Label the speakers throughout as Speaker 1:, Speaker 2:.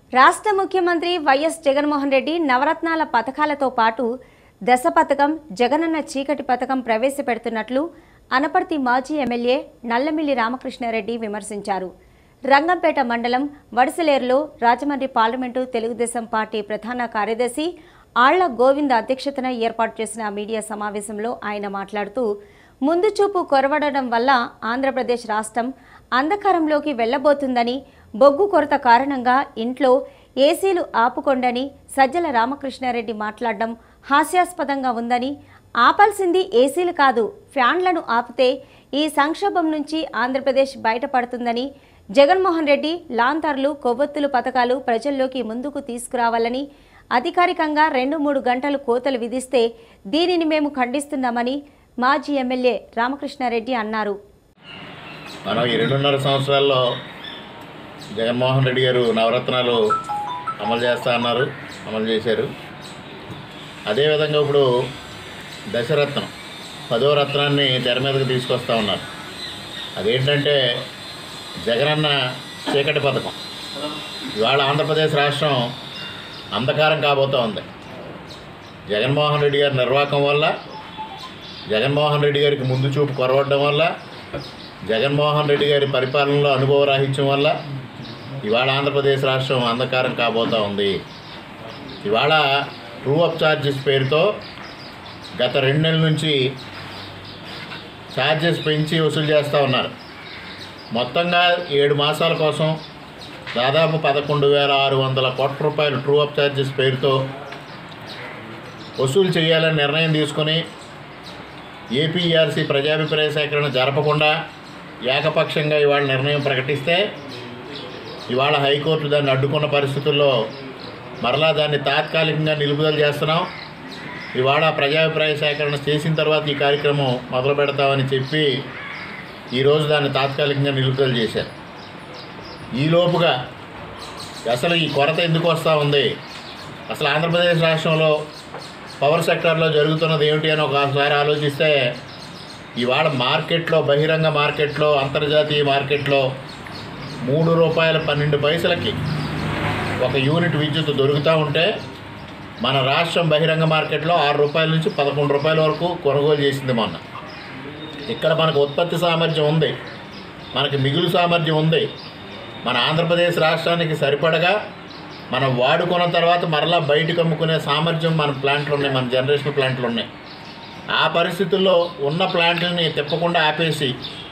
Speaker 1: రాష్ట్ర ముఖ్యమంత్రి వైఎస్ జగన్మోహన్ రెడ్డి నవరత్నాల పథకాలతో పాటు దశ పథకం జగనన్న చీకటి పథకం ప్రవేశపెడుతున్నట్లు అనపర్తి మాజీ ఎమ్మెల్యే నల్లమిల్లి రామకృష్ణారెడ్డి విమర్శించారు రంగంపేట మండలం వడిసలేరులో రాజమండ్రి పార్లమెంటు తెలుగుదేశం పార్టీ ప్రధాన కార్యదర్శి ఆళ్ల గోవింద్ అధ్యక్షతన ఏర్పాటు చేసిన మీడియా సమావేశంలో ఆయన మాట్లాడుతూ ముందు చూపు కొరవడడం వల్ల ఆంధ్రప్రదేశ్ రాష్ట్రం అంధకారంలోకి వెళ్లబోతుందని బొగ్గు కొరత కారణంగా ఇంట్లో ఏసీలు ఆపుకొండని సజ్జల రామకృష్ణారెడ్డి మాట్లాడడం హాస్యాస్పదంగా ఉందని ఆపాల్సింది ఏసీలు కాదు ఫ్యాన్లను ఆపితే ఈ సంక్షోభం నుంచి ఆంధ్రప్రదేశ్ బయటపడుతుందని జగన్మోహన్ రెడ్డి లాంతర్లు కొవ్వొత్తులు పథకాలు ప్రజల్లోకి ముందుకు తీసుకురావాలని అధికారికంగా రెండు మూడు గంటలు కోతలు విధిస్తే దీనిని మేము ఖండిస్తున్నామని మాజీ ఎమ్మెల్యే రామకృష్ణారెడ్డి అన్నారు
Speaker 2: మనం ఈ రెండున్నర సంవత్సరాల్లో జగన్మోహన్ రెడ్డి గారు నవరత్నాలు అమలు చేస్తా అన్నారు అమలు చేశారు అదేవిధంగా ఇప్పుడు దశరత్నం పదో రత్నాన్ని తెర మీదకి తీసుకొస్తా ఉన్నారు అదేంటంటే జగనన్న చీకటి పథకం ఇవాళ ఆంధ్రప్రదేశ్ రాష్ట్రం అంధకారం కాబోతూ ఉంది జగన్మోహన్ రెడ్డి గారి నిర్వాహకం వల్ల జగన్మోహన్ రెడ్డి గారికి ముందు చూపు కొరవడం వల్ల జగన్మోహన్ రెడ్డి గారి పరిపాలనలో అనుభవ రాహిత్యం వల్ల ఇవాళ ఆంధ్రప్రదేశ్ రాష్ట్రం అంధకారం కాబోతూ ఉంది ఇవాళ ట్రూ అప్ ఛార్జెస్ పేరుతో గత రెండు నెలల నుంచి ఛార్జెస్ పెంచి వసూలు చేస్తూ ఉన్నారు మొత్తంగా ఏడు మాసాల కోసం దాదాపు పదకొండు వేల ఆరు వందల కోట్ల రూపాయలు ట్రూ అప్ ఛార్జెస్ పేరుతో వసూలు చేయాలని నిర్ణయం తీసుకొని ఏపీఆర్సీ ప్రజాభిప్రాయ సేకరణ జరపకుండా ఏకపక్షంగా ఇవాళ నిర్ణయం ప్రకటిస్తే ఇవాళ హైకోర్టు దాన్ని అడ్డుకున్న పరిస్థితుల్లో మరలా దాన్ని తాత్కాలికంగా నిలుపుదల చేస్తున్నాం ఇవాళ ప్రజాభిప్రాయ సేకరణ చేసిన తర్వాత ఈ కార్యక్రమం మొదలు పెడతామని చెప్పి ఈరోజు దాన్ని తాత్కాలికంగా నిలుపుదల చేశారు ఈలోపుగా అసలు ఈ కొరత ఎందుకు వస్తూ ఉంది అసలు ఆంధ్రప్రదేశ్ రాష్ట్రంలో పవర్ సెక్టార్లో జరుగుతున్నది ఏమిటి అని ఒకసారి ఆలోచిస్తే ఇవాళ మార్కెట్లో బహిరంగ మార్కెట్లో అంతర్జాతీయ మార్కెట్లో మూడు రూపాయల పన్నెండు పైసలకి ఒక యూనిట్ విద్యుత్ దొరుకుతూ ఉంటే మన రాష్ట్రం బహిరంగ మార్కెట్లో ఆరు రూపాయల నుంచి పదకొండు రూపాయల వరకు కొనుగోలు చేసింది మొన్న ఇక్కడ మనకు ఉత్పత్తి సామర్థ్యం ఉంది మనకి మిగులు సామర్థ్యం ఉంది మన ఆంధ్రప్రదేశ్ రాష్ట్రానికి సరిపడగా మనం వాడుకున్న తర్వాత మరలా బయటకు అమ్ముకునే సామర్థ్యం మన ప్లాంట్లు ఉన్నాయి మన జనరేషన్ ప్లాంట్లు ఉన్నాయి ఆ పరిస్థితుల్లో ఉన్న ప్లాంట్లని తిప్పకుండా ఆపేసి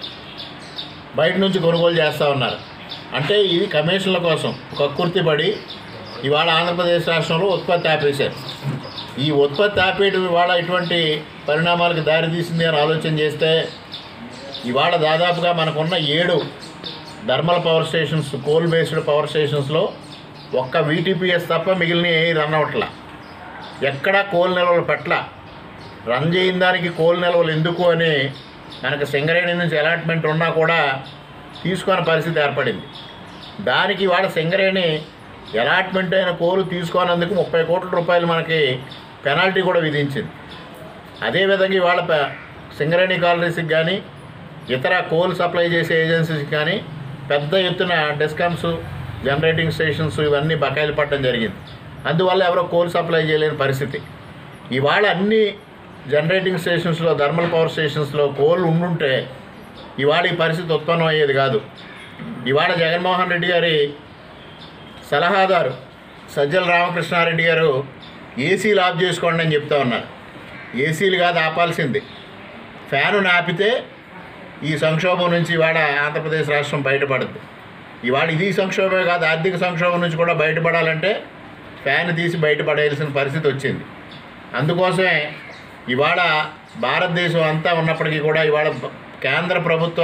Speaker 2: బయట నుంచి కొనుగోలు చేస్తూ ఉన్నారు అంటే ఇది కమిషన్ల కోసం కక్కుర్తి పడి ఇవాళ ఆంధ్రప్రదేశ్ రాష్ట్రంలో ఉత్పత్తి ఆపేశారు ఈ ఉత్పత్తి ఆపేయడం ఇవాళ ఇటువంటి పరిణామాలకు దారితీసింది అని ఆలోచన చేస్తే ఇవాళ దాదాపుగా మనకున్న ఏడు thermal power stations coal based power స్టేషన్స్లో ఒక్క వీటీపీఎస్ తప్ప మిగిలిన ఏ రన్ అవట్లా ఎక్కడా కోల్ నిల్వలు పెట్టల రన్ చేయని దానికి కోల్ నిల్వలు ఎందుకు అని మనకు సింగరేణి నుంచి అలాట్మెంట్ ఉన్నా కూడా తీసుకునే పరిస్థితి ఏర్పడింది దానికి ఇవాళ సింగరేణి అలాట్మెంట్ అయిన కోలు తీసుకున్నందుకు ముప్పై కోట్ల రూపాయలు మనకి పెనాల్టీ కూడా విధించింది అదేవిధంగా ఇవాళ ప- సింగరేణి కాలనీస్కి కానీ ఇతర కోల్ సప్లై చేసే ఏజెన్సీస్కి కానీ పెద్ద ఎత్తున డిస్కమ్స్ జనరేటింగ్ స్టేషన్స్ ఇవన్నీ బకాయిలు పడడం జరిగింది అందువల్ల ఎవరో కోల్ సప్లై చేయలేని పరిస్థితి ఇవాళ అన్ని జనరేటింగ్ స్టేషన్స్లో థర్మల్ పవర్ స్టేషన్స్లో కోల్ ఉండుంటే ఇవాళ ఈ పరిస్థితి ఉత్పన్నం అయ్యేది కాదు ఇవాళ జగన్మోహన్ రెడ్డి గారి సలహాదారు సజ్జల రామకృష్ణారెడ్డి గారు ఏసీలు ఆఫ్ చేసుకోండి అని చెప్తా ఉన్నారు ఏసీలు కాదు ఆపాల్సింది ఫ్యాను ఆపితే ఈ సంక్షోభం నుంచి ఇవాళ ఆంధ్రప్రదేశ్ రాష్ట్రం బయటపడుద్ది ఇవాళ ఇది సంక్షోభమే కాదు ఆర్థిక సంక్షోభం నుంచి కూడా బయటపడాలంటే ఫ్యాన్ తీసి బయటపడేయాల్సిన పరిస్థితి వచ్చింది అందుకోసమే ఇవాళ భారతదేశం అంతా ఉన్నప్పటికీ కూడా ఇవాళ బ- కేంద్ర ప్రభుత్వ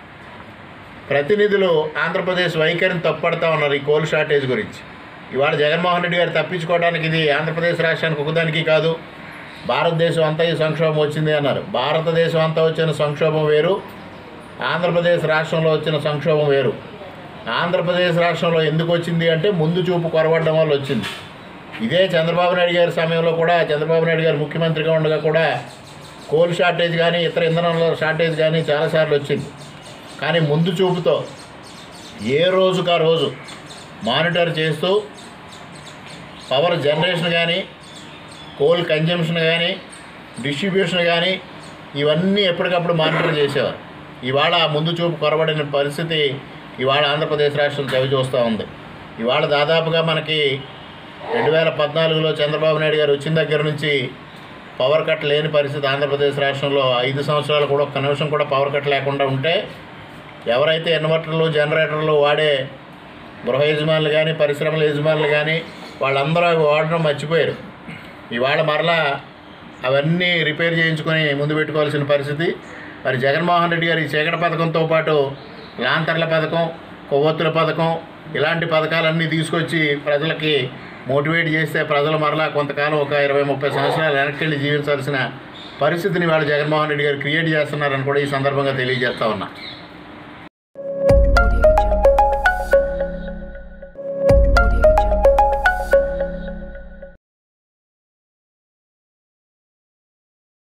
Speaker 2: ప్రతినిధులు ఆంధ్రప్రదేశ్ వైఖరిని తప్పడతా ఉన్నారు ఈ కోల్ షార్టేజ్ గురించి ఇవాళ జగన్మోహన్ రెడ్డి గారు తప్పించుకోవడానికి ఇది ఆంధ్రప్రదేశ్ రాష్ట్రానికి ఒకదానికి కాదు భారతదేశం అంతా ఈ సంక్షోభం వచ్చింది అన్నారు భారతదేశం అంతా వచ్చిన సంక్షోభం వేరు ఆంధ్రప్రదేశ్ రాష్ట్రంలో వచ్చిన సంక్షోభం వేరు ఆంధ్రప్రదేశ్ రాష్ట్రంలో ఎందుకు వచ్చింది అంటే ముందు చూపు కొరవడం వల్ల వచ్చింది ఇదే చంద్రబాబు నాయుడు గారి సమయంలో కూడా చంద్రబాబు నాయుడు గారు ముఖ్యమంత్రిగా ఉండగా కూడా కోల్ షార్టేజ్ కానీ ఇతర ఇంధనంలో షార్టేజ్ కానీ చాలాసార్లు వచ్చింది కానీ ముందు చూపుతో ఏ రోజుకా రోజు మానిటర్ చేస్తూ పవర్ జనరేషన్ కానీ కోల్ కన్జంప్షన్ కానీ డిస్ట్రిబ్యూషన్ కానీ ఇవన్నీ ఎప్పటికప్పుడు మానిటర్ చేసేవారు ఇవాళ ఆ ముందు చూపు కొరబడిన పరిస్థితి ఇవాళ ఆంధ్రప్రదేశ్ రాష్ట్రం చవి చూస్తూ ఉంది ఇవాళ దాదాపుగా మనకి రెండు వేల పద్నాలుగులో చంద్రబాబు నాయుడు గారు వచ్చిన దగ్గర నుంచి పవర్ కట్ లేని పరిస్థితి ఆంధ్రప్రదేశ్ రాష్ట్రంలో ఐదు సంవత్సరాలు కూడా ఒక్క నిమిషం కూడా పవర్ కట్ లేకుండా ఉంటే ఎవరైతే ఇన్వర్టర్లు జనరేటర్లు వాడే గృహ యజమానులు కానీ పరిశ్రమల యజమానులు కానీ వాళ్ళందరూ అవి వాడడం మర్చిపోయారు ఇవాళ మరలా అవన్నీ రిపేర్ చేయించుకొని ముందు పెట్టుకోవాల్సిన పరిస్థితి మరి జగన్మోహన్ రెడ్డి గారి ఈ చీకటి పథకంతో పాటు లాంతర్ల పథకం కొవ్వొత్తుల పథకం ఇలాంటి పథకాలన్నీ తీసుకొచ్చి ప్రజలకి మోటివేట్ చేస్తే ప్రజలు మరలా కొంతకాలం ఒక ఇరవై ముప్పై సంవత్సరాలు వెనక్కి వెళ్ళి జీవించాల్సిన పరిస్థితిని వాళ్ళు జగన్మోహన్ రెడ్డి గారు క్రియేట్ చేస్తున్నారని కూడా ఈ సందర్భంగా తెలియజేస్తా ఉన్నా